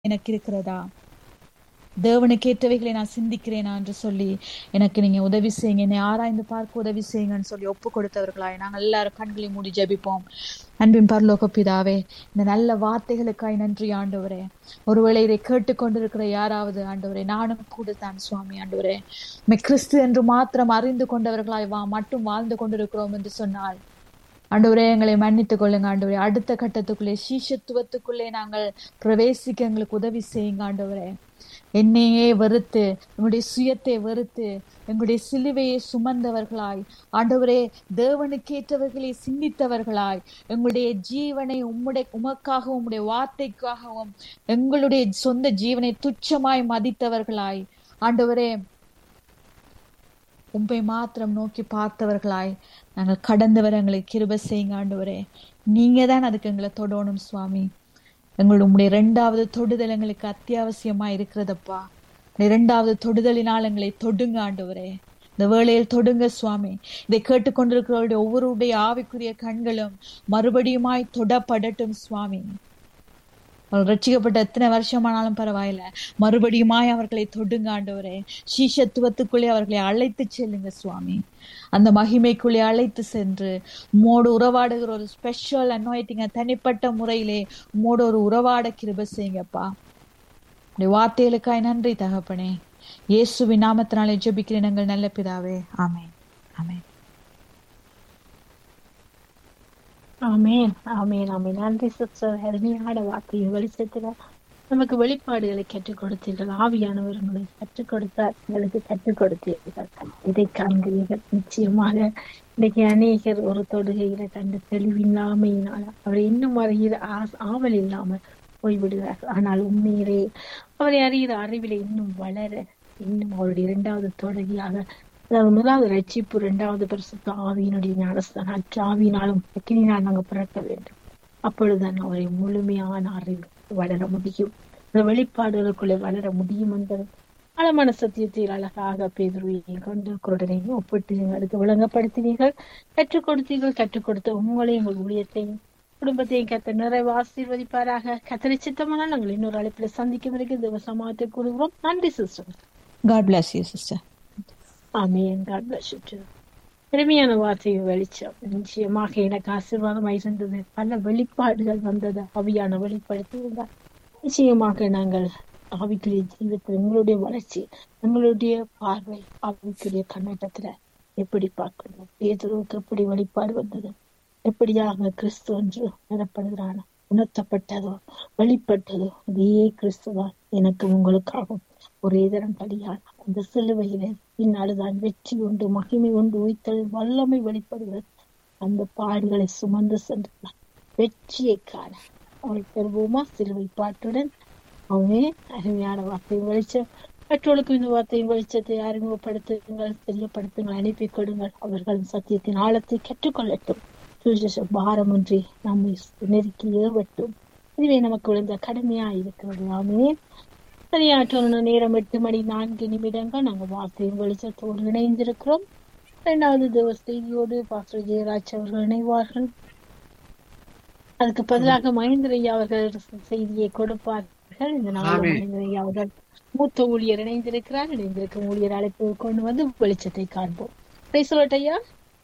எனக்கு இருக்கிறதா தேவனுக்கு ஏற்றவைகளை நான் சிந்திக்கிறேனா என்று சொல்லி எனக்கு நீங்க உதவி செய்யுங்க என்னை ஆராய்ந்து பார்க்க உதவி செய்யுங்கன்னு சொல்லி ஒப்பு கொடுத்தவர்களாய் நாங்கள் எல்லாரும் கண்களை மூடி ஜெபிப்போம் அன்பின் பரலோக பிதாவே இந்த நல்ல வார்த்தைகளுக்காய் நன்றி ஆண்டவரே ஒருவேளை இதை கேட்டுக்கொண்டிருக்கிற யாராவது ஆண்டவரே நானும் கூட தான் சுவாமி ஆண்டவரே மே கிறிஸ்து என்று மாத்திரம் அறிந்து கொண்டவர்களாய் வா மட்டும் வாழ்ந்து கொண்டிருக்கிறோம் என்று சொன்னால் ஆண்டவரே எங்களை மன்னித்துக் கொள்ளுங்க ஆண்டவரே அடுத்த கட்டத்துக்குள்ளே சீஷத்துவத்துக்குள்ளே நாங்கள் பிரவேசிக்க எங்களுக்கு உதவி செய்யுங்க ஆண்டவரே என்னையே வெறுத்து எங்களுடைய சுயத்தை வெறுத்து எங்களுடைய சிலுவையை சுமந்தவர்களாய் ஆண்டவரே தேவனுக்கேற்றவர்களை சிந்தித்தவர்களாய் எங்களுடைய ஜீவனை உம்முடைய உமக்காகவும் உம்முடைய வார்த்தைக்காகவும் எங்களுடைய சொந்த ஜீவனை துச்சமாய் மதித்தவர்களாய் ஆண்டவரே உம்பை மாத்திரம் நோக்கி பார்த்தவர்களாய் நாங்கள் கடந்தவர் எங்களை கிருப செய்யுங்க ஆண்டவரே நீங்க தான் அதுக்கு எங்களை தொடணும் சுவாமி எங்களுடைய உம்முடைய இரண்டாவது தொடுதல் எங்களுக்கு அத்தியாவசியமா இருக்கிறதப்பா இரண்டாவது தொடுதலினால் எங்களை தொடுங்க ஆண்டவரே இந்த வேளையில் தொடுங்க சுவாமி இதை கேட்டுக்கொண்டிருக்கிறவருடைய ஒவ்வொருடைய ஆவிக்குரிய கண்களும் மறுபடியுமாய் தொடப்படட்டும் சுவாமி அவர்கள் ரட்சிக்கப்பட்ட எத்தனை வருஷமானாலும் பரவாயில்ல மறுபடியுமாய் அவர்களை தொடுங்க ஆண்டவரே சீஷத்துவத்துக்குள்ளே அவர்களை அழைத்து செல்லுங்க சுவாமி அந்த மகிமைக்குள்ளே அழைத்து சென்று உம்மோடு உறவாடுகிற ஒரு ஸ்பெஷல் அன்னாயிட்டிங்க தனிப்பட்ட முறையிலே உம்மோடு ஒரு உறவாட கிருப செய்யுங்கப்பா வார்த்தைகளுக்காய் நன்றி தகப்பனே இயேசுவின் நாமத்தினாலே ஜெபிக்கிறேன் எங்கள் நல்ல பிதாவே ஆமேன் ஆமேன் ஆமேன் ஆமேன் ஆமேன் நன்றி சிஸ்டர் அருமையான வார்த்தையும் வெளிச்சத்துல நமக்கு வெளிப்பாடுகளை கற்றுக் கொடுத்தீர்கள் ஆவியானவர் உங்களை கற்றுக் கொடுத்தார் உங்களுக்கு கற்றுக் கொடுத்தீர்கள் இதை காண்கிறீர்கள் நிச்சயமாக இன்னைக்கு அநேகர் ஒரு தொடுகையில தந்த தெளிவில்லாமையினால் அவர் இன்னும் அறிகிற ஆவல் இல்லாமல் போய்விடுகிறார் ஆனால் உண்மையிலே அவரை அறிகிற அறிவில இன்னும் வளர இன்னும் அவருடைய இரண்டாவது தொடுகையாக அதாவது முதலாவது ரட்சிப்பு இரண்டாவது பரிசுத்த ஆவியினுடைய ஞானஸ்தான அற்ற ஆவியினாலும் அக்கினால் நாங்கள் பிறக்க வேண்டும் அப்பொழுதுதான் அவரை முழுமையான அறிவு வளர முடியும் அந்த வெளிப்பாடுகளுக்குள்ளே வளர முடியும் என்பது ஆழமான சத்தியத்தில் அழகாக பேதுருவியை கொண்டு குருடனையும் ஒப்பிட்டு எங்களுக்கு விளங்கப்படுத்தினீர்கள் கற்றுக் கொடுத்தீர்கள் கற்றுக் கொடுத்த உங்களையும் உங்கள் ஊழியத்தையும் குடும்பத்தையும் கத்த நிறைவு ஆசீர்வதிப்பாராக கத்தரி சித்தமானால் நாங்கள் இன்னொரு அழைப்பில சந்திக்கும் வரைக்கும் தேவ சமாளத்தை கூறுகிறோம் நன்றி sister God bless you sister amen God bless you பெருமையான வார்த்தையும் வெளிச்சம் நிச்சயமாக எனக்கு ஆசீர்வாதம் இருந்தது பல வெளிப்பாடுகள் வந்தது அவியான வெளிப்படுத்தியிருந்தார் நிச்சயமாக நாங்கள் ஆவிக்குரிய ஜீவத்தில் எங்களுடைய வளர்ச்சி எங்களுடைய பார்வை ஆவிக்குரிய கண்ணோட்டத்துல எப்படி பார்க்கணும் பேதருக்கு எப்படி வெளிப்பாடு வந்தது எப்படியாக கிறிஸ்து என்று நிறப்படுகிறானோ உணர்த்தப்பட்டதோ வெளிப்பட்டதோ அதே கிறிஸ்துவான் எனக்கு உங்களுக்காகும் ஒரே தரம் பலியால் அந்த சிலுவையில பின்னால்தான் வெற்றி உண்டு மகிமை உண்டு உயிர்த்தல் வல்லமை வெளிப்படுகிறது அந்த பாடுகளை சுமந்து சென்றார் வெற்றியை காண அவள் பெறுவோமா சிலுவை பாட்டுடன் அவனே அருமையான வார்த்தையும் வெளிச்சம் மற்றவர்களுக்கு இந்த வார்த்தையும் வெளிச்சத்தை அறிமுகப்படுத்துங்கள் தெரியப்படுத்துங்கள் அனுப்பி கொடுங்கள் அவர்களின் சத்தியத்தின் ஆழத்தை கற்றுக்கொள்ளட்டும் சுவிசேஷ பாரமின்றி நம்மை நெருக்கி ஏவட்டும் இதுவே நமக்கு விழுந்த கடமையா இருக்கிறது நாமே சரியாற்ற நேரம் எட்டு மணி நான்கு நிமிடங்கள் நாங்கள் வார்த்தையும் வெளிச்சத்தோடு இணைந்திருக்கிறோம் இரண்டாவது திவச செய்தியோடு பாஸ்டர் ஜெயராஜ் அவர்கள் இணைவார்கள் அதுக்கு பதிலாக மகேந்திரையா அவர்கள் செய்தியை கொடுப்பார்கள் இந்த நாள் மகேந்திரையா அவர்கள் மூத்த ஊழியர் இணைந்திருக்கிறார் இணைந்திருக்கும் ஊழியர் அழைப்பு கொண்டு வந்து வெளிச்சத்தை காண்போம் ஐயா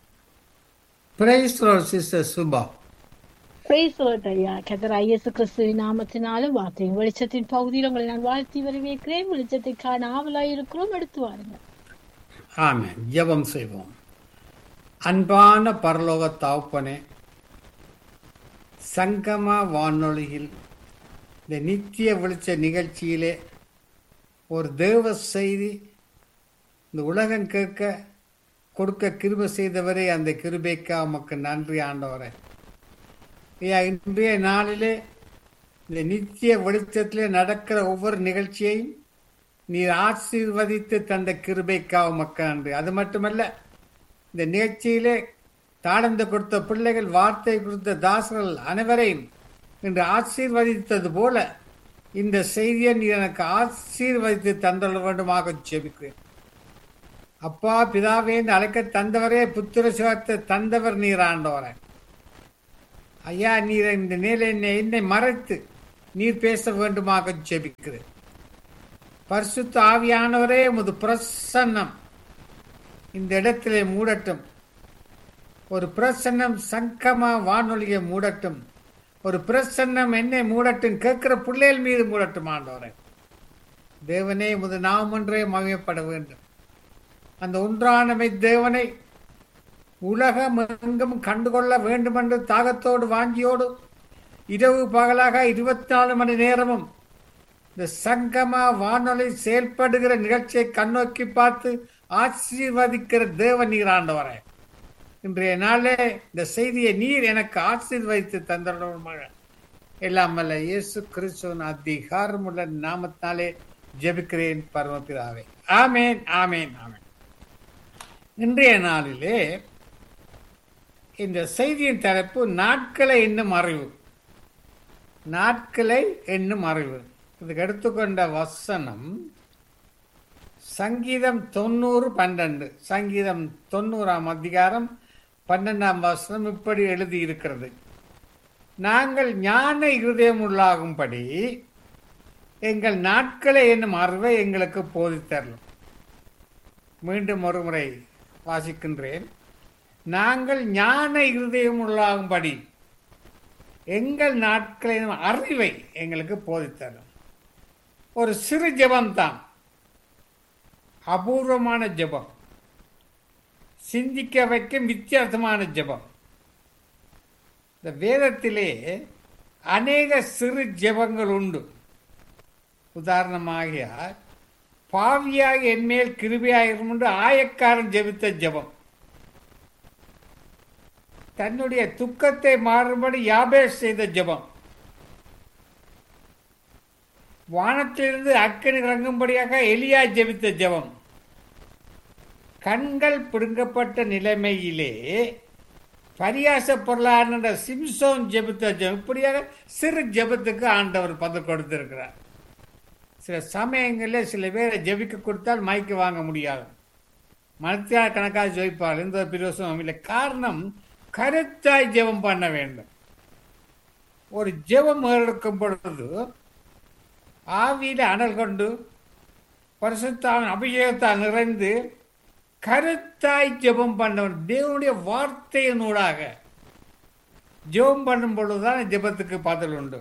Praise Lord, Sister Subha. ஐயா கதர் ஐயசு கிறிஸ்துவின் நாமத்தினாலும் வார்த்தையும் வெளிச்சத்தின் பகுதியில் உங்களை நான் வாழ்த்தி வரவேற்கிறேன் வெளிச்சத்தை காண ஆவலாய் இருக்கிறோம் எடுத்து வாருங்கள் ஆமென் ஜெபம் செய்வோம் அன்பான பரலோக தாப்பனே சங்கமா வானொலியில் இந்த நித்திய வெளிச்ச நிகழ்ச்சியிலே ஒரு தேவ செய்தி இந்த உலகம் கேட்க கொடுக்க கிருப செய்தவரே அந்த கிருபைக்கா உமக்கு நன்றி ஆண்டவரே ஐயா இன்றைய நாளிலே இந்த நித்திய வெளிச்சத்திலே நடக்கிற ஒவ்வொரு நிகழ்ச்சியையும் நீர் ஆசீர்வதித்து தந்த கிருபைக்கா உமக்கு நன்றி அது மட்டுமல்ல இந்த நிகழ்ச்சியிலே தாழ்ந்து கொடுத்த பிள்ளைகள் வார்த்தை கொடுத்த தாசர்கள் அனைவரையும் இன்று ஆசீர்வதித்தது போல இந்த செய்தியை நீ எனக்கு ஆசீர்வதித்து தந்தள்ள வேண்டுமாக ஜெபிக்கிறேன் அப்பா பிதாவே என்று அழைக்க தந்தவரே புத்திர சிவத்தை தந்தவர் நீர் ஆண்டவரே ஐயா நீர் இந்த நிலை என்னை என்னை மறைத்து நீர் பேச வேண்டுமாக ஜெபிக்கிறேன் பரிசுத்த ஆவியானவரே உமது பிரசன்னம் இந்த இடத்திலே மூடட்டும் ஒரு பிரசன்னம் சங்கமா வானொலியை மூடட்டும் ஒரு பிரசன்னம் என்னை மூடட்டும் கேட்கிற பிள்ளைகள் மீது மூடட்டும் ஆண்டவரே தேவனே உமது நாம் ஒன்றே மகிமைப்பட வேண்டும் அந்த ஒன்றானமை தேவனை உலகம் எங்கும் கண்டுகொள்ள வேண்டும் என்று தாகத்தோடு வாஞ்சியோடு இரவு பகலாக இருபத்தி நாலு மணி நேரமும் இந்த சங்கமா வானொலி செயல்படுகிற நிகழ்ச்சியை கண்ணோக்கி பார்த்து ஆசீர்வதிக்கிற தேவ நீர் ஆண்டவரே இன்றைய நாளே இந்த செய்தியை நீர் எனக்கு ஆசீர்வதித்து தந்தருமாக எல்லாம் வல்ல இயேசு கிறிஸ்துவின் அதிகாரமுள்ள நாமத்தினாலே ஜெபிக்கிறேன் பரமபிதாவே ஆமேன் ஆமேன் ஆமேன் இன்றைய நாளிலே இந்த செய்தியின் தலைப்பு நாட்களை என்னும் அறிவு நாட்களை என்னும் அறிவு இதுக்கு எடுத்துக்கொண்ட வசனம் சங்கீதம் தொண்ணூறு பன்னெண்டு சங்கீதம் தொண்ணூறாம் அதிகாரம் பன்னெண்டாம் வசனம் இப்படி எழுதி இருக்கிறது நாங்கள் ஞான இருதயம் உள்ளாகும்படி எங்கள் நாட்களை என்னும் அறிவை எங்களுக்கு போதித்தரலாம் மீண்டும் ஒரு முறை வாசிக்கின்றேன் நாங்கள் ஞான இருதயம் உள்ளாகும்படி எங்கள் நாட்களின் அறிவை எங்களுக்கு போதித்தரும் ஒரு சிறு ஜெபம்தான் அபூர்வமான ஜெபம் சிந்திக்க வைக்கும் வித்தியாசமான ஜெபம் இந்த வேதத்திலே அநேக சிறு ஜெபங்கள் உண்டு உதாரணமாக பாவியாக என்மேல் கிருபியாயிரும் என்று ஆயக்காரன் ஜெபித்த ஜெபம் தன்னுடைய துக்கத்தை மாறும்படி யாபேஷ் செய்த ஜெபம் வானத்திலிருந்து அக்கனி இறங்கும்படியாக எலியா ஜெபித்த ஜெபம் கண்கள் பிடுங்கப்பட்ட நிலைமையிலே பரியாச பொருளான சிம்சோன் ஜெபித்த ஜெபம் இப்படியாக சிறு ஜெபத்துக்கு ஆண்டவர் பதில் கொடுத்திருக்கிறார் சில சமயங்களில் சில பேரை ஜெபிக்க கொடுத்தால் மயக்க வாங்க முடியாது மனத்தியா கணக்காக ஜெயிப்பார் எந்த ஒரு பிரயோசனம் இல்லை காரணம் கருத்தாய் ஜெபம் பண்ண வேண்டும் ஒரு ஜெபம் எடுக்கும் பொழுது ஆவியில அனல் கொண்டு பரிசுத்தாவின் அபிஷேகத்தால் நிறைந்து கருத்தாய் ஜெபம் பண்ணவன் தேவனுடைய வார்த்தையினூடாக ஜெபம் பண்ணும் பொழுதுதான் ஜெபத்துக்கு பதில் உண்டு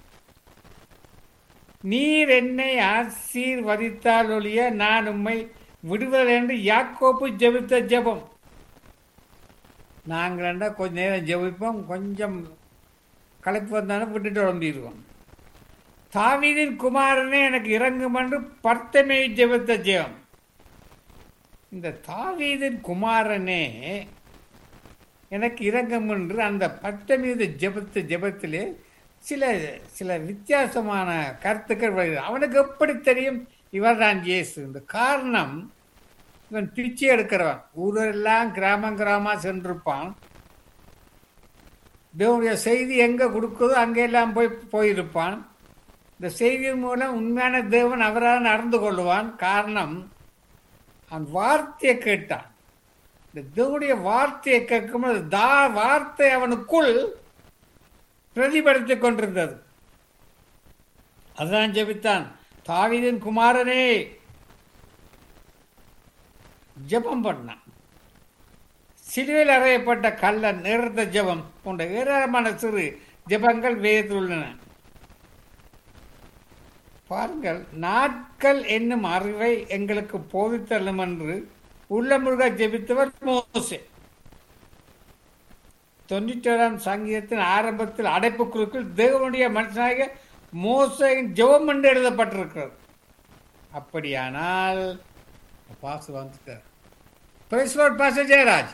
நீர் என்னை ஆசீர்வதித்தால் ஒழிய நான் உம்மை விடுவதில்லை என்று யாக்கோப்பு ஜெபித்த ஜெபம் நாங்கள் ரெண்டா கொஞ்ச நேரம் ஜெபிப்போம் கொஞ்சம் களைப்பு வந்தாலும் விட்டுட்டு உடம்பிடுவோம் தாவீதின் குமாரனே எனக்கு இறங்கும் என்று பர்த்தமே ஜெபித்த ஜெபம் இந்த தாவீதின் குமாரனே எனக்கு இறங்கும் என்று அந்த பட்டமீது ஜெபத்த ஜெபத்திலே சில சில வித்தியாசமான கருத்துக்கள் வருகிறது அவனுக்கு எப்படி தெரியும் இவர்தான் இயேசு இந்த காரணம் இவன் பிச்சை எடுக்கிறவன் ஊரெல்லாம் கிராமம் கிராமமா சென்றிருப்பான் தேவனுடைய செய்தி எங்க கொடுக்குதோ அங்கெல்லாம் போய் போயிருப்பான் இந்த செய்தியின் மூலம் உண்மையான தேவன் அவரால் நடந்து கொள்வான் காரணம் அவன் வார்த்தையை கேட்டான் இந்த தேவனுடைய வார்த்தையை கேட்கும்போது தா வார்த்தை அவனுக்குள் பிரதிபலித்துக் கொண்டிருந்தது அதுதான் ஜெபித்தான் தாவீதின் குமாரனே ஜெபம் பண்ணான் சிலுவையில் அறையப்பட்ட கல்லன் நிறுத்த ஜெபம் போன்ற ஏராளமான சிறு ஜெபங்கள் வேதத்தில் உள்ளன பாருங்கள் நாட்கள் என்னும் அறிவை எங்களுக்கு போதித்தள்ளும் என்று உள்ளமுருக ஜெபித்தவர் மோசே தொண்ணூற்றி ஏழாம் சங்கீதத்தின் ஆரம்பத்தில் அடைப்புக்குழுக்கள் தேவனுடைய மனுஷனாக மோசையின் ஜெபம் என்று எழுதப்பட்டிருக்கிறது அப்படியானால் பாசு வந்துட்டார் பிரைஸ் லார்ட் பாச ஜெயராஜ்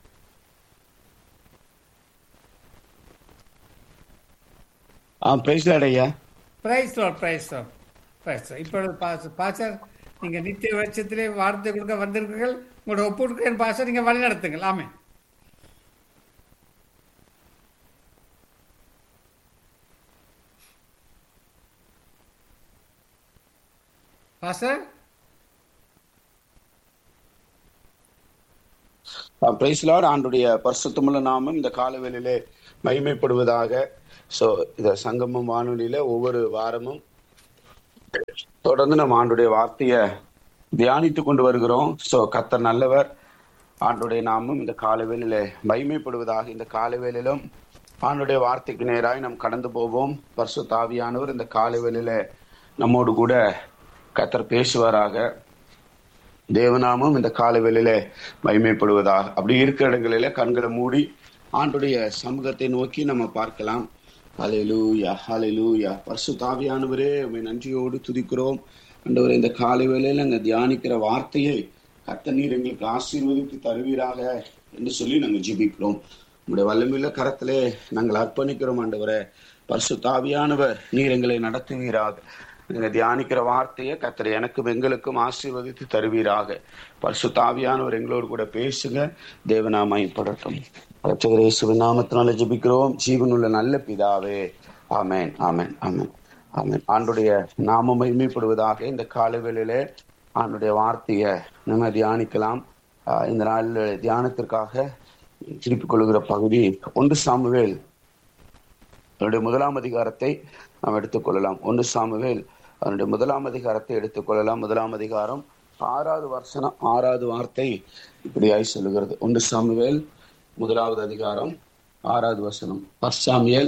ஆ பேசலாட ஐயா praise lord praise lord praise இப்பொழுது பாச பாசர் நீங்க நித்திய வருஷத்திலே வார்த்தை கொடுக்க வந்திருக்கீர்கள் உங்களோட ஒப்பு கொடுக்க பாச நீங்க வழி நடத்துங்கள் ஆமே பாசர் பிரைஸ்லார் ஆண்டுடைய பரிசுத்தமுள்ள நாமம் இந்த காலவேளையிலே மகிமைப்படுவதாக ஸோ இத சங்கமம் வானொலியில ஒவ்வொரு வாரமும் தொடர்ந்து நம்ம ஆண்டுடைய வார்த்தையை தியானித்து கொண்டு வருகிறோம் ஸோ கத்தர் நல்லவர் ஆண்டுடைய நாமம் இந்த காலவேளையில மகிமைப்படுவதாக இந்த காலவேளையிலும் ஆண்டுடைய வார்த்தைக்கு நேராய் நாம் கடந்து போவோம் பரிசு தாவியானவர் இந்த காலவேளையில நம்மோடு கூட கத்தர் பேசுவாராக தேவநாமம் இந்த காலவேளையில மகிமைப்படுவதாக அப்படி இருக்கிற இடங்களில கண்களை மூடி ஆண்டுடைய சமூகத்தை நோக்கி நம்ம பார்க்கலாம் ஹalleluya ஹalleluya பரிசு தாவியானவரே உம்மை நன்றியோடு துதிக்கிறோம் ஆண்டவரே இந்த காலை வேளையில அங்க தியானிக்கிற வார்த்தையை கர்த்த நீர் எங்களுக்கு ஆசீர்வதித்து தருவீராக என்று சொல்லி நாங்கள் ஜெபிக்கிறோம் உங்களுடைய வல்லமையுள்ள கரத்திலே நாங்கள் அர்ப்பணிக்கிறோம் ஆண்டவரே பரிசு தாவியானவர் நீர் எங்களை நடத்துவீராக நீங்க தியானிக்கிற வார்த்தையை கத்தர் எனக்கும் எங்களுக்கும் ஆசீர்வதித்து தருவீராக பரிசு தாவியானவர் எங்களோடு கூட பேசுங்க தேவநாமயப்படட்டும் ரட்சகர் இயேசுவின் நாமத்தினால ஜெபிக்கிறோம் ஜீவனுள்ள நல்ல பிதாவே ஆமென் ஆமென் ஆமென் ஆமென் ஆண்டுடைய நாம மகிமைப்படுவதாக இந்த காலவேளையிலே ஆண்டுடைய வார்த்தையை நம்ம தியானிக்கலாம் ஆஹ் இந்த நாள் தியானத்திற்காக திருப்பிக் கொள்கிற பகுதி ஒன்று சாமுவேல் அதனுடைய முதலாம் அதிகாரத்தை நாம் எடுத்துக்கொள்ளலாம் ஒன்று சாமுவேல் அதனுடைய முதலாம் அதிகாரத்தை எடுத்துக்கொள்ளலாம் முதலாம் அதிகாரம் ஆறாவது வசனம் ஆறாவது வார்த்தை இப்படியாய் சொல்லுகிறது ஒன்று சாமுவேல் முதலாவது அதிகாரம் ஆறாவது வசனம் first Samuel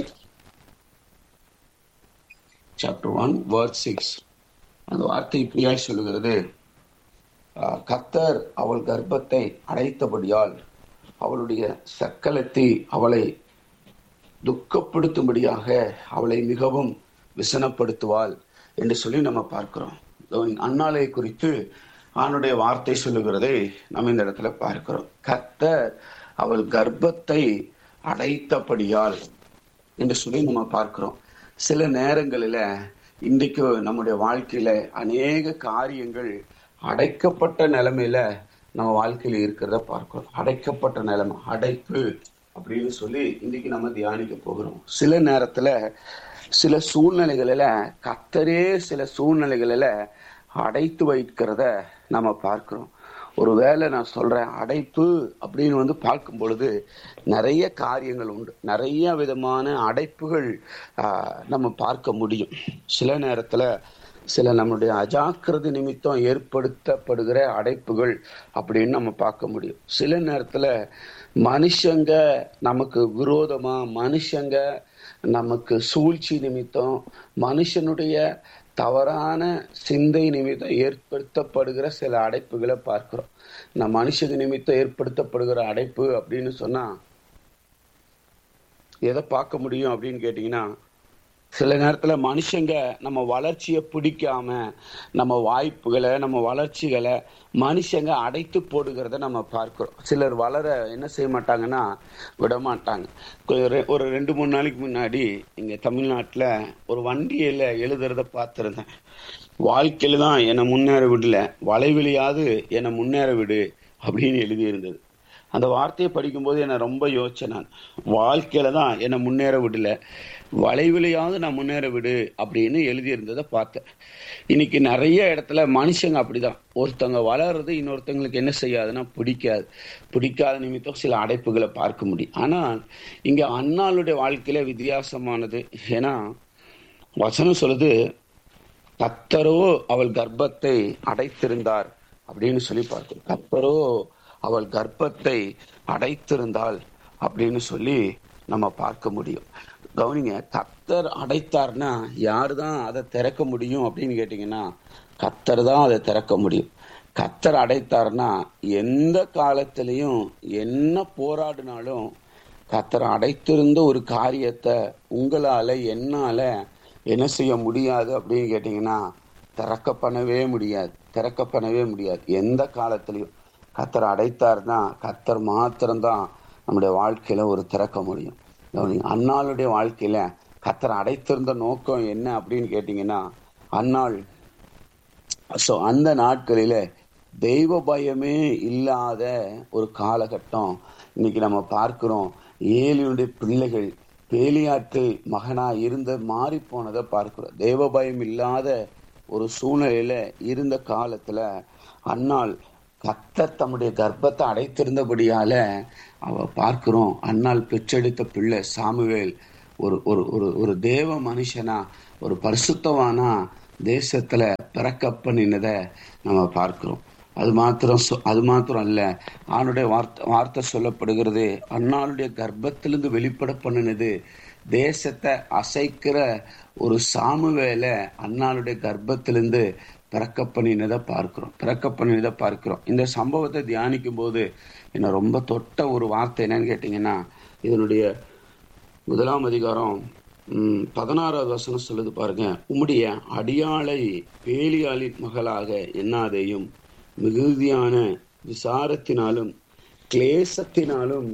chapter one word six அந்த வார்த்தை இப்படியாய் சொல்லுகிறது ஆஹ், கர்த்தர் அவள் கர்ப்பத்தை அடைத்தபடியால் அவளுடைய சக்கலத்தை அவளை துக்கப்படுத்தும்படியாக அவளை மிகவும் விசனப்படுத்துவாள் என்று சொல்லி நம்ம பார்க்கிறோம் அன்னாலை குறித்து ஆணுடைய வார்த்தை சொல்லுகிறதை நம்ம இந்த இடத்துல பார்க்கிறோம் கர்த்தர் அவள் கர்ப்பத்தை அடைத்தபடியால் என்று சொல்லி நம்ம பார்க்கிறோம் சில நேரங்களில இன்றைக்கு நம்முடைய வாழ்க்கையில அநேக காரியங்கள் அடைக்கப்பட்ட நிலைமையில நம்ம வாழ்க்கையில இருக்கிறத பார்க்கிறோம் அடைக்கப்பட்ட நிலைமை அடைப்பு அப்படின்னு சொல்லி இன்னைக்கு நம்ம தியானிக்க போகிறோம் சில நேரத்துல சில சூழ்நிலைகளில கத்தரே சில சூழ்நிலைகளில அடைத்து வைக்கிறத நம்ம பார்க்கிறோம் ஒருவேளை நான் சொல்றேன் அடைப்பு அப்படின்னு வந்து பார்க்கும் பொழுது நிறைய காரியங்கள் உண்டு நிறைய விதமான அடைப்புகள் ஆஹ், நம்ம பார்க்க முடியும் சில நேரத்துல சில நம்முடைய அஜாக்கிரதை நிமித்தம் ஏற்படுத்தப்படுகிற அடைப்புகள் அப்படின்னு நம்ம பார்க்க முடியும் சில நேரத்துல மனுஷங்க நமக்கு விரோதமா மனுஷங்க நமக்கு சூழ்ச்சி நிமித்தம் மனுஷனுடைய தவறான சிந்தை நிமித்தம் ஏற்படுத்தப்படுகிற சில அடைப்புகளை பார்க்கிறோம் நான் மனுஷங்க நிமித்தம் ஏற்படுத்தப்படுகிற அடைப்பு அப்படின்னு சொன்னா எதை பார்க்க முடியும் அப்படின்னு கேட்டீங்கன்னா சில நேரத்துல மனுஷங்க நம்ம வளர்ச்சியை பிடிக்காம நம்ம வாய்ப்புகளை நம்ம வளர்ச்சிகளை மனுஷங்க அடைத்து போடுகிறத நம்ம பார்க்கிறோம் சிலர் வளர என்ன செய்ய மாட்டாங்கன்னா விட மாட்டாங்க கொ- ரெ- ஒரு ரெண்டு மூணு நாளைக்கு முன்னாடி இங்க தமிழ்நாட்டுல ஒரு வண்டியில எழுதுறத பார்த்திருந்தேன் வாழ்க்கையில தான் என்னை முன்னேற விடல வலைவெளியாவது என்னை முன்னேற விடு அப்படின்னு எழுதி இருந்தது அந்த வார்த்தையை படிக்கும்போது என்னை ரொம்ப யோசிச்சேன் நான் வாழ்க்கையில தான் என்னை முன்னேற விடல வளைவிலையாவது நான் முன்னேற விடு அப்படின்னு எழுதியிருந்ததை பார்த்தேன் இன்னைக்கு நிறைய இடத்துல மனுஷங்க அப்படிதான் ஒருத்தவங்க வளர்றது இன்னொருத்தவங்களுக்கு என்ன செய்யாதுன்னா பிடிக்காது பிடிக்காத நிமித்தம் சில அடைப்புகளை பார்க்க முடியும் ஆனால் இங்க அண்ணாளுடைய வாழ்க்கையில வித்தியாசமானது ஏன்னா வசனம் சொல்லுது கத்தரோ அவள் கர்ப்பத்தை அடைத்திருந்தார் அப்படின்னு சொல்லி பார்த்தோம் கத்தரோ அவள் கர்ப்பத்தை அடைத்திருந்தாள் அப்படின்னு சொல்லி நம்ம பார்க்க முடியும் கவனிங்க கத்தர் அடைத்தார்னா யாரு தான் அதை திறக்க முடியும் அப்படின்னு கேட்டீங்கன்னா கத்தர் தான் அதை திறக்க முடியும் கத்தர் அடைத்தார்னா எந்த காலத்திலையும் என்ன போராடினாலும் கத்தர் அடைத்திருந்த ஒரு காரியத்தை உங்களால என்னால என்ன செய்ய முடியாது அப்படின்னு கேட்டீங்கன்னா திறக்க பண்ணவே முடியாது திறக்க பண்ணவே முடியாது எந்த காலத்திலையும் கத்தர் அடைத்தார்னா கத்தர் மாத்திரம்தான் நம்முடைய வாழ்க்கையில ஒரு திறக்க முடியும் கவனிங்க, அன்னாளுடைய வாழ்க்கையில கத்தர் அடைத்திருந்த நோக்கம் என்ன அப்படின்னு கேட்டீங்கன்னா அன்னாள் ஸோ அந்த நாட்களில தெய்வ பயமே இல்லாத ஒரு காலகட்டம் இன்னைக்கு நம்ம பார்க்கிறோம் ஏலியுடைய பிள்ளைகள் பேலியாட்கள் மகனா இருந்த மாறி போனதை பார்க்கிறோம் தெய்வ பயம் இல்லாத ஒரு சூழ்நிலையில இருந்த காலத்துல அன்னாள் கத்தர் தம்முடைய கர்ப்பத்தை அடைத்திருந்தபடியால அவ பார்க்கிறோம் அன்னால் பெற்றெடுத்த பிள்ளை சாமுவேல் ஒரு ஒரு ஒரு ஒரு தேவ மனுஷனா ஒரு பரிசுத்தவானா தேசத்துல பிறக்க பண்ணினதை நம்ம பார்க்கிறோம் அது மாத்திரம் சொ- அது மாத்திரம் அல்ல ஆணுடைய வார்த்தை வார்த்தை சொல்லப்படுகிறது அன்னாளுடைய கர்ப்பத்திலிருந்து வெளிப்பட பண்ணினது தேசத்தை அசைக்கிற ஒரு சாமுவேலை அன்னாளுடைய கர்ப்பத்திலிருந்து பிறக்க பண்ணினதை பார்க்கிறோம் பிறக்க பண்ணினதை பார்க்கிறோம் இந்த சம்பவத்தை தியானிக்கும் போது என்ன ரொம்ப தொட்ட ஒரு வார்த்தை என்னன்னு கேட்டீங்கன்னா இதனுடைய முதலாம் அதிகாரம் ம், பதினாறாவது வசனம் சொல்லுது பாருங்க உம்முடைய அடியாளை பேலியாளின் மகளாக எண்ணாதேயும் மிகுதியான விசாரத்தினாலும் கிளேசத்தினாலும்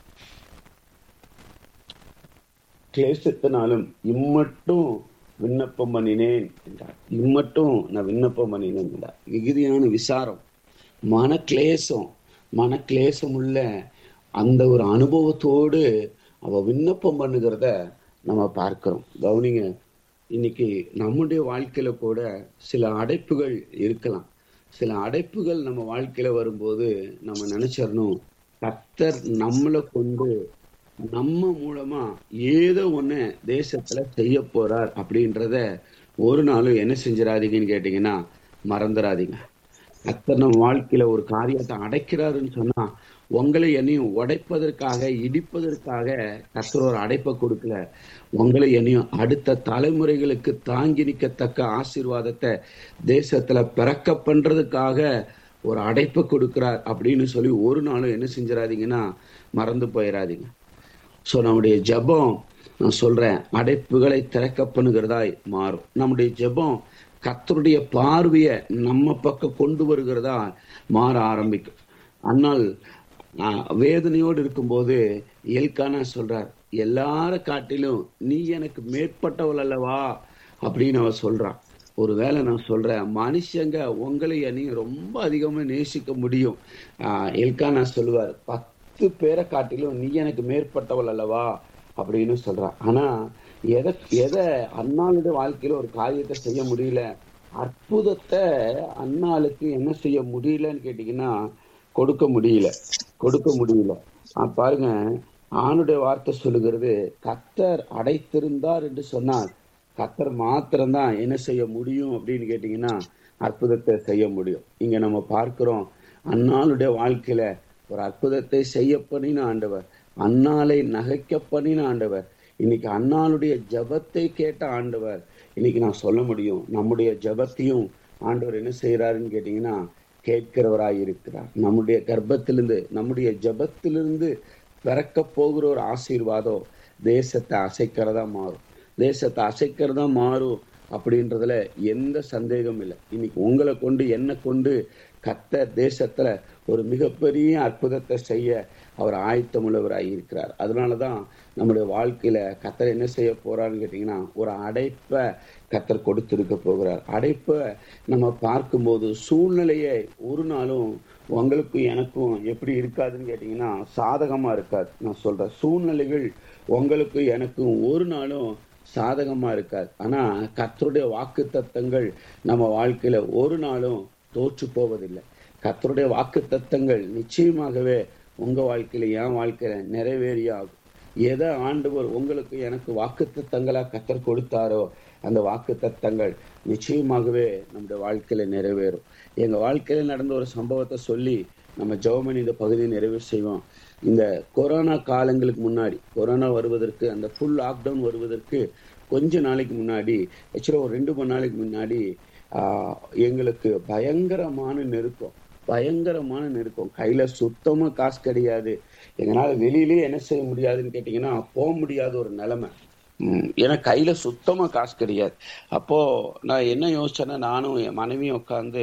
கிளேசத்தினாலும் இம்மட்டும் விண்ணப்பம் பண்ணினேன் என்றார் இம்மட்டும் நான் விண்ணப்பம் பண்ணினேன் என்றார் மிகுதியான விசாரம் மன கிளேசம் மன கிளேசம் உள்ள அந்த ஒரு அனுபவத்தோடு அவ விண்ணப்பம் பண்ணுகிறத நம்ம பார்க்கிறோம் கவனிங்க இன்னைக்கு நம்முடைய வாழ்க்கையில கூட சில அடைப்புகள் இருக்கலாம் சில அடைப்புகள் நம்ம வாழ்க்கையில வரும்போது நம்ம நினைச்சிடணும் கர்த்தர் நம்மளை கொண்டு நம்ம மூலமா ஏதோ ஒண்ணு தேசத்துல செய்ய போறார் அப்படின்றத ஒரு நாளும் என்ன செஞ்சிடாதீங்கன்னு கேட்டீங்கன்னா மறந்துடாதீங்க கர்த்தர் நம்ம வாழ்க்கையில ஒரு காரியத்தை அடைக்கிறாருன்னு சொன்னா உங்களை என்னையும் உடைப்பதற்காக இடிப்பதற்காக கர்த்தர் ஒரு அடைப்பை கொடுக்கல உங்களை என்னையும் அடுத்த தலைமுறைகளுக்கு தாங்கி நிற்கத்தக்க ஆசீர்வாதத்தை தேசத்துல பிறக்க பண்றதுக்காக ஒரு அடைப்பை கொடுக்கிறார் அப்படின்னு சொல்லி ஒரு நாளும் என்ன செஞ்சிடாதீங்கன்னா மறந்து போயிடாதீங்க ஸோ நம்முடைய ஜெபம் நான் சொல்றேன் அடைப்புகளை திறக்க பண்ணுகிறதாய் மாறும் நம்முடைய ஜெபம் கர்த்தருடைய பார்வையை நம்ம பக்கம் கொண்டு வருகிறதா மாற ஆரம்பிக்கும் ஆனால் ஆஹ், வேதனையோடு இருக்கும்போது எல்கானா சொல்றார் எல்லார காட்டிலும் நீ எனக்கு மேற்பட்டவள் அல்லவா அப்படின்னு அவ சொல்றான் ஒருவேளை நான் சொல்றேன் மனுஷங்க உங்களை என்னையும் ரொம்ப அதிகமா நேசிக்க முடியும் ஆஹ், எல்கானா சொல்லுவார் பத்து பேரை காட்டிலும் நீ எனக்கு மேற்பட்டவள் அல்லவா அப்படின்னு சொல்றான் ஆனா எதை எதை அண்ணாளுடைய வாழ்க்கையில ஒரு காரியத்தை செய்ய முடியல அற்புதத்தை அண்ணாளுக்கு என்ன செய்ய முடியலன்னு கேட்டீங்கன்னா கொடுக்க முடியல கொடுக்க முடியல ஆ, பாருங்க ஆணுடைய வார்த்தை சொல்லுகிறது கத்தர் அடைத்திருந்தார் என்று சொன்னார் கத்தர் மாத்திரம்தான் என்ன செய்ய முடியும் அப்படின்னு கேட்டீங்கன்னா அற்புதத்தை செய்ய முடியும் இங்க நம்ம பார்க்கிறோம் அண்ணாளுடைய வாழ்க்கையில ஒரு அற்புதத்தை செய்ய பண்ணின ஆண்டவர் அண்ணாலை நகைக்க பண்ணின ஆண்டவர் இன்னைக்கு அண்ணாளுடைய ஜெபத்தை கேட்ட ஆண்டவர் இன்னைக்கு நான் சொல்ல முடியும் நம்முடைய ஜெபத்தையும் ஆண்டவர் என்ன செய்யறாருன்னு கேட்டீங்கன்னா கேட்கிறவராய் இருக்கிறார் நம்முடைய கர்ப்பத்திலிருந்து நம்முடைய ஜெபத்திலிருந்து பிறக்க போகிற ஒரு ஆசீர்வாதம் தேசத்தை அசைக்கிறதா மாறும் தேசத்தை அசைக்கிறதா மாறும் அப்படின்றதுல எந்த சந்தேகமும் இல்லை இன்னைக்கு உங்களை கொண்டு என்ன கொண்டு கத்த தேசத்துல ஒரு மிகப்பெரிய அற்புதத்தை செய்ய அவர் ஆயத்தமுள்ளவராய் இருக்கிறார் அதனாலதான் நம்முடைய வாழ்க்கையில கத்தர் என்ன செய்ய போறாருன்னு கேட்டீங்கன்னா ஒரு அடைப்பை கத்தர் கொடுத்திருக்க போகிறார் அடைப்பை நம்ம பார்க்கும்போது சூழ்நிலையை ஒரு நாளும் உங்களுக்கும் எனக்கும் எப்படி இருக்காதுன்னு கேட்டீங்கன்னா சாதகமா இருக்காது நான் சொல்றேன் சூழ்நிலைகள் உங்களுக்கும் எனக்கும் ஒரு நாளும் சாதகமா இருக்காது ஆனா கர்த்தருடைய வாக்கு தத்தங்கள் நம்ம வாழ்க்கையில ஒரு நாளும் தோற்று போவதில்லை கர்த்தருடைய வாக்கு தத்தங்கள் நிச்சயமாகவே உங்க வாழ்க்கையில என் வாழ்க்கையில நிறைவேறியே ஆகும் எதை ஆண்டவர் உங்களுக்கு எனக்கு வாக்கு தத்தங்களா கத்தர் கொடுத்தாரோ அந்த வாக்கு தத்தங்கள் நிச்சயமாகவே நம்முடைய வாழ்க்கையில நிறைவேறும் எங்க வாழ்க்கையில நடந்த ஒரு சம்பவத்தை சொல்லி நம்ம ஜெவமணி இந்த பகுதியை நிறைவு செய்வோம் இந்த கொரோனா காலங்களுக்கு முன்னாடி கொரோனா வருவதற்கு அந்த ஃபுல் லாக்டவுன் வருவதற்கு கொஞ்ச நாளைக்கு முன்னாடி ஆக்சுவலாக ஒரு ரெண்டு மூணு நாளைக்கு முன்னாடி ஆஹ், எங்களுக்கு பயங்கரமான நெருக்கம் பயங்கரமான நெருக்கம் கையில சுத்தமா காசு கிடையாது எங்களால வெளியிலேயே என்ன செய்ய முடியாதுன்னு கேட்டீங்கன்னா போக முடியாத ஒரு நிலைமை உம் ஏன்னா கையில சுத்தமா காசு கிடையாது அப்போ நான் என்ன யோசிச்சேன்னா நானும் என் மனைவியும் உட்காந்து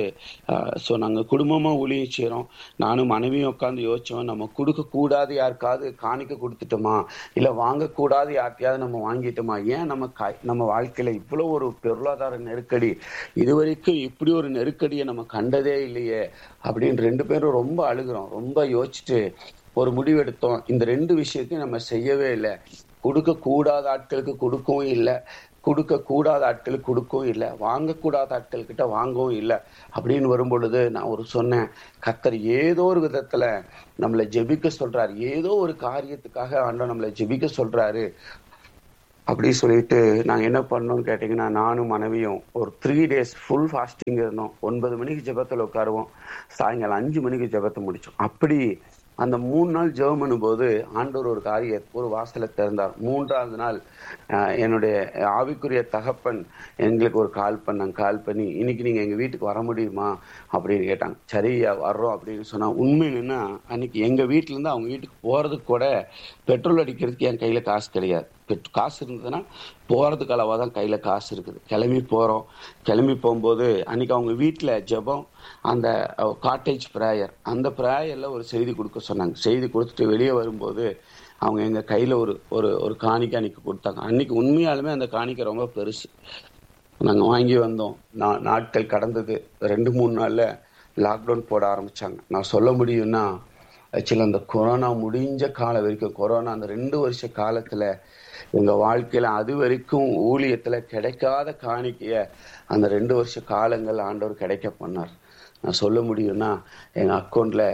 ஸோ நாங்க குடும்பமா ஊழியம் செய்றோம் நானும் மனைவியும் உட்காந்து யோசிச்சோம் நம்ம கொடுக்க கூடாது யாருக்காவது காணிக்க கொடுத்துட்டோமா இல்ல வாங்கக்கூடாது யார்ட்டையாவது நம்ம வாங்கிட்டோமா ஏன் நம்ம கை நம்ம வாழ்க்கையில இவ்வளவு ஒரு பொருளாதார நெருக்கடி இதுவரைக்கும் இப்படி ஒரு நெருக்கடியை நம்ம கண்டதே இல்லையே அப்படின்னு ரெண்டு பேரும் ரொம்ப அழுகுறோம் ரொம்ப யோசிச்சுட்டு ஒரு முடிவெடுத்தோம் இந்த ரெண்டு விஷயத்தையும் நம்ம செய்யவே இல்லை கொடுக்க கூடாத ஆட்களுக்கு கொடுக்கவும் இல்லை கொடுக்க கூடாத ஆட்களுக்கு கொடுக்கவும் இல்லை வாங்கக்கூடாத ஆட்கள் கிட்ட வாங்கவும் இல்லை அப்படின்னு வரும் பொழுது நான் ஒரு சொன்னேன் கத்தர் ஏதோ ஒரு விதத்துல நம்மளை ஜெபிக்க சொல்றாரு ஏதோ ஒரு காரியத்துக்காக ஆண்டவர் நம்மளை ஜெபிக்க சொல்றாரு அப்படி சொல்லிட்டு நாங்கள் என்ன பண்ணோம்னு கேட்டிங்கன்னா நானும் மனைவியும் ஒரு த்ரீ டேஸ் ஃபுல் ஃபாஸ்டிங் இருந்தோம் ஒன்பது மணிக்கு ஜெபத்தில் உட்காருவோம் சாயங்காலம் அஞ்சு மணிக்கு ஜெபத்தை முடிச்சோம் அப்படி அந்த மூணு நாள் ஜெபம் பண்ணும்போது ஆண்டவர் ஒரு காரிய ஒரு வாசலை திறந்தார் மூன்றாவது நாள் ஆஹ், என்னுடைய ஆவிக்குரிய தகப்பன் எங்களுக்கு ஒரு கால் பண்ணாங்க கால் பண்ணி இன்னைக்கு நீங்க எங்க வீட்டுக்கு வர முடியுமா அப்படின்னு கேட்டாங்க சரியா வர்றோம் அப்படின்னு சொன்னா உண்மை என்னன்னா அன்னைக்கு எங்க வீட்டுல இருந்து அவங்க வீட்டுக்கு போறதுக்கு கூட பெட்ரோல் அடிக்கிறதுக்கு என் கையில காசு கிடையாது பெட்- காசு இருந்ததுன்னா போறதுக்கு அளவாக தான் கையில காசு இருக்குது கிளம்பி போறோம் கிளம்பி போகும்போது அன்னைக்கு அவங்க வீட்டுல ஜெபம் அந்த காட்டேஜ் ப்ரேயர் அந்த ப்ரேயர்ல ஒரு செய்தி கொடுக்க சொன்னாங்க செய்தி கொடுத்துட்டு வெளியே வரும்போது அவங்க எங்க கையில ஒரு ஒரு ஒரு காணிக்கை அன்னைக்கு கொடுத்தாங்க அன்னைக்கு உண்மையாலுமே அந்த காணிக்கை ரொம்ப பெருசு நாங்க வாங்கி வந்தோம் நா- நாட்கள் கடந்தது ரெண்டு மூணு நாள்ல லாக்டவுன் போட ஆரம்பிச்சாங்க நான் சொல்ல முடியும்னா ஆக்சுவலி அந்த கொரோனா முடிஞ்ச காலம் வரைக்கும் கொரோனா அந்த ரெண்டு வருஷ காலத்துல எங்க வாழ்க்கையில அது வரைக்கும் ஊழியத்துல கிடைக்காத காணிக்கைய அந்த ரெண்டு வருஷ காலங்கள் ஆண்டவர் கிடைக்க பண்ணார் நான் சொல்ல முடியும்னா எங்க அக்கௌண்ட்ல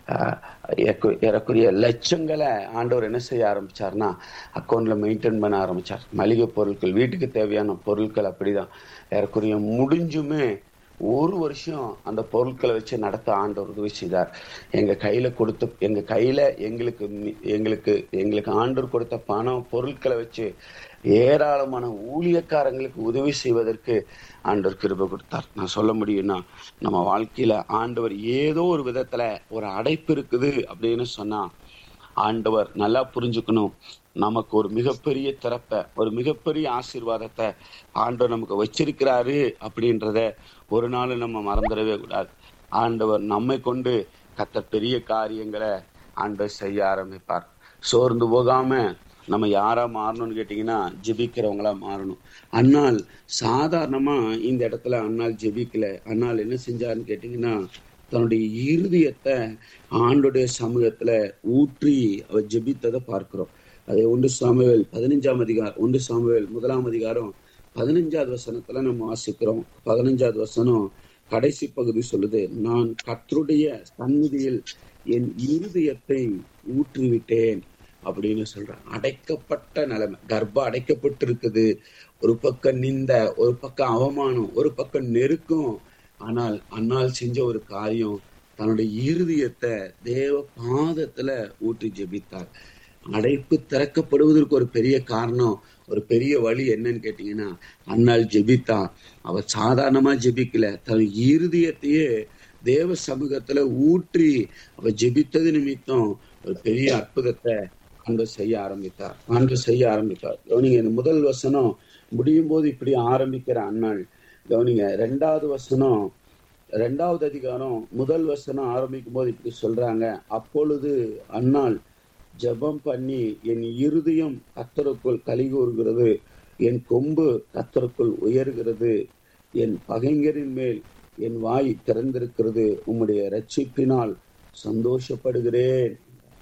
ஏறக்குரிய லட்சங்களை ஆண்டவர் என்ன செய்ய ஆரம்பிச்சார்னா அக்கௌண்ட்ல மெயின்டைன் பண்ண ஆரம்பிச்சார் மளிகை பொருட்கள் வீட்டுக்கு தேவையான பொருட்கள் அப்படிதான் ஏறக்குரிய முடிஞ்சுமே ஒரு வருஷம் அந்த பொருட்களை வச்சு நடத்த ஆண்டவர் உதவி செய்தார் எங்க கையில கொடுத்த எங்க கையில எங்களுக்கு மி- எங்களுக்கு எங்களுக்கு ஆண்டவர் கொடுத்த பணம் பொருட்களை வச்சு ஏராளமான ஊழியக்காரங்களுக்கு உதவி செய்வதற்கு ஆண்டவர் கிருபை கொடுத்தார் நான் சொல்ல முடியும்னா நம்ம வாழ்க்கையில ஆண்டவர் ஏதோ ஒரு விதத்துல ஒரு அடைப்பு இருக்குது அப்படின்னு சொன்னா ஆண்டவர் நல்லா புரிஞ்சுக்கணும் நமக்கு ஒரு மிகப்பெரிய திறப்பை ஒரு மிகப்பெரிய ஆசீர்வாதத்தை ஆண்டவர் நமக்கு வச்சிருக்கிறாரு அப்படின்றத ஒரு நாள் நம்ம மறந்துடவே கூடாது ஆண்டவர் நம்மை கொண்டு கத்த பெரிய காரியங்களை ஆண்டவர் செய்ய ஆரம்பிப்பார் சோர்ந்து போகாம நம்ம யாரா மாறணும்னு கேட்டீங்கன்னா ஜெபிக்கிறவங்களா மாறணும் அண்ணால் சாதாரணமா இந்த இடத்துல அண்ணால் ஜெபிக்கல அண்ணால் என்ன செஞ்சாருன்னு கேட்டீங்கன்னா தன்னுடைய இருதயத்தை ஆண்டுடைய சமூகத்துல ஊற்றி அவர் ஜெபித்ததை பார்க்கிறோம் அதை ஒன்று சாமுவேல் பதினஞ்சாம் அதிகாரம் ஒன்று சாமுவேல் முதலாம் அதிகாரம் பதினஞ்சாவது வசனத்துல நம்ம வாசிக்கிறோம் பதினஞ்சாவது வசனம் கடைசி பகுதி சொல்லுது நான் கர்த்தருடைய சந்நிதியில் என் இருதயத்தை ஊற்றிவிட்டேன் அப்படின்னு சொல்றேன் அடைக்கப்பட்ட நிலைமை கர்ப்பம் அடைக்கப்பட்டிருக்குது ஒரு பக்கம் நிந்த ஒரு பக்கம் அவமானம் ஒரு பக்கம் நெருக்கம் ஆனால் அன்னால் செஞ்ச ஒரு காரியம் தன்னுடைய இருதயத்தை தேவ பாதத்துல ஊற்றி ஜெபித்தார் அடைப்பு திறக்கப்படுவதற்கு ஒரு பெரிய காரணம் ஒரு பெரிய வழி என்னன்னு கேட்டீங்கன்னா அன்னால் ஜெபித்தா அவர் சாதாரணமா ஜெபிக்கல தன் இருதயத்தையே தேவ சமூகத்துல ஊற்றி அவர் ஜெபித்தது நிமித்தம் ஒரு பெரிய அற்புதத்தை ஆண்டவர் செய்ய ஆரம்பித்தார் ஆண்டவர் செய்ய ஆரம்பித்தார் கவனிங்க இந்த முதல் வசனம் முடியும் போது இப்படி ஆரம்பிக்கிற அண்ணாள் கவனிங்க ரெண்டாவது வசனம் ரெண்டாவது அதிகாரம் முதல் வசனம் ஆரம்பிக்கும் போது இப்படி சொல்றாங்க அப்பொழுது அன்னாள் ஜெபம் பண்ணி என் இருதயம் கத்தருக்குள் கலி கூறுகிறது என் கொம்பு கத்தருக்குள் உயர்கிறது என் பகைஞரின் மேல் என் வாய் திறந்திருக்கிறது உம்முடைய ரட்சிப்பினால் சந்தோஷப்படுகிறேன்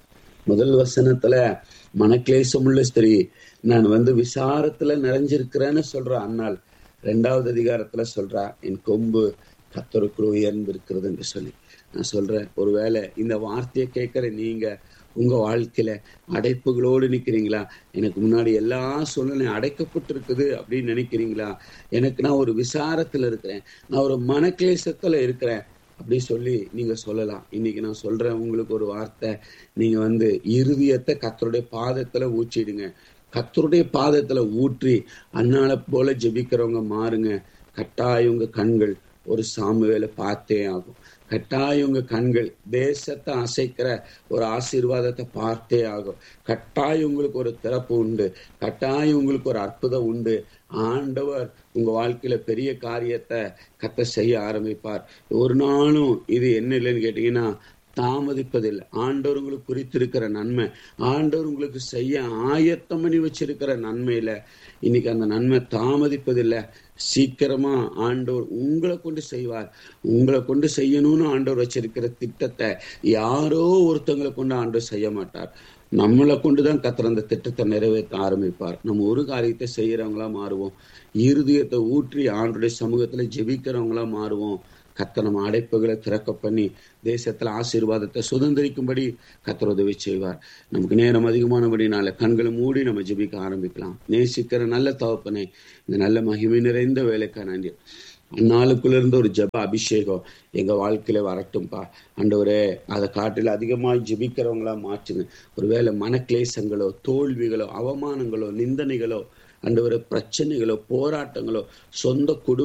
முதல் வசனத்துல மனக்லேசம் உள்ள ஸ்திரீ நான் வந்து விசாரத்துல நிறைஞ்சிருக்கிறேன்னு சொல்ற அண்ணாள் ரெண்டாவது அதிகாரத்துல சொல்றா என் கொம்பு கத்தருக்குள் உயர்ந்திருக்கிறது என்று சொல்லி நான் சொல்றேன் ஒருவேளை இந்த வார்த்தையை கேட்கிற நீங்க உங்க வாழ்க்கையில அடைப்புகளோடு நிக்கிறீங்களா எனக்கு முன்னாடி எல்லா சூழ்நிலையும் அடைக்கப்பட்டிருக்குது அப்படின்னு நினைக்கிறீங்களா எனக்கு நான் ஒரு விசாரத்துல இருக்கிறேன் நான் ஒரு மனக்லேசத்துல இருக்கிறேன் அப்படி சொல்லி நீங்க சொல்லலாம் இன்னைக்கு நான் சொல்றேன் உங்களுக்கு ஒரு வார்த்தை நீங்க வந்து இருதயத்தை கத்தருடைய பாதத்துல ஊற்றிடுங்க கத்தருடைய பாதத்துல ஊற்றி அன்னால போல ஜெபிக்கிறவங்க மாறுங்க கட்டாயம் உங்க கண்கள் ஒரு சாமுவேல பார்த்தே ஆகும் கட்டாயம் உங்க கண்கள் தேசத்தை அசைக்கிற ஒரு ஆசீர்வாதத்தை பார்த்தே ஆகும் கட்டாயம் உங்களுக்கு ஒரு திறப்பு உண்டு கட்டாயம் உங்களுக்கு ஒரு அற்புதம் உண்டு ஆண்டவர் உங்க வாழ்க்கையில பெரிய காரியத்தை கத்த செய்ய ஆரம்பிப்பார் ஒரு நாளும் இது என்ன இல்லைன்னு கேட்டீங்கன்னா தாமதிப்பதில்லை ஆண்டவர் உங்களுக்கு குறித்திருக்கிற நன்மை ஆண்டவர் உங்களுக்கு செய்ய ஆயத்தம் பண்ணி வச்சிருக்கிற நன்மையில இன்னைக்கு அந்த நன்மை தாமதிப்பதில்லை சீக்கிரமா ஆண்டவர் உங்களை கொண்டு செய்வார் உங்களை கொண்டு செய்யணும்னு ஆண்டவர் வச்சிருக்கிற திட்டத்தை யாரோ ஒருத்தங்களை கொண்டு ஆண்டவர் செய்ய மாட்டார் நம்மளை கொண்டுதான் கத்தர் அந்த திட்டத்தை நிறைவேற்ற ஆரம்பிப்பார் நம்ம ஒரு காரியத்தை செய்யறவங்களா மாறுவோம் இருதயத்தை ஊற்றி ஆண்டுடைய சமூகத்துல ஜெபிக்கிறவங்களா மாறுவோம் கத்த நம்ம அடைப்புகளை திறக்க பண்ணி தேசத்துல ஆசீர்வாதத்தை சுதந்திரிக்கும்படி கத்தர் உதவி செய்வார் நமக்கு நேரம் அதிகமானபடினால கண்களை மூடி நம்ம ஜெபிக்க ஆரம்பிக்கலாம் நேசிக்கிற நல்ல தகப்பனே இந்த நல்ல மகிமை நிறைந்த வேலைக்கா நன்றி நாளுக்குள்ள இருந்த ஒரு ஜெப அபிஷேகம் எங்க வாழ்க்கையில வரட்டும்பா ஆண்டவரே அதை காட்டில் அதிகமாக ஜெபிக்கிறவங்களா மாற்றுங்க ஒருவேளை மனக்லேசங்களோ தோல்விகளோ அவமானங்களோ நிந்தனைகளோ ஆண்டவரே பிரச்சனைகளோ போராட்டங்களோ சொந்த குடும்ப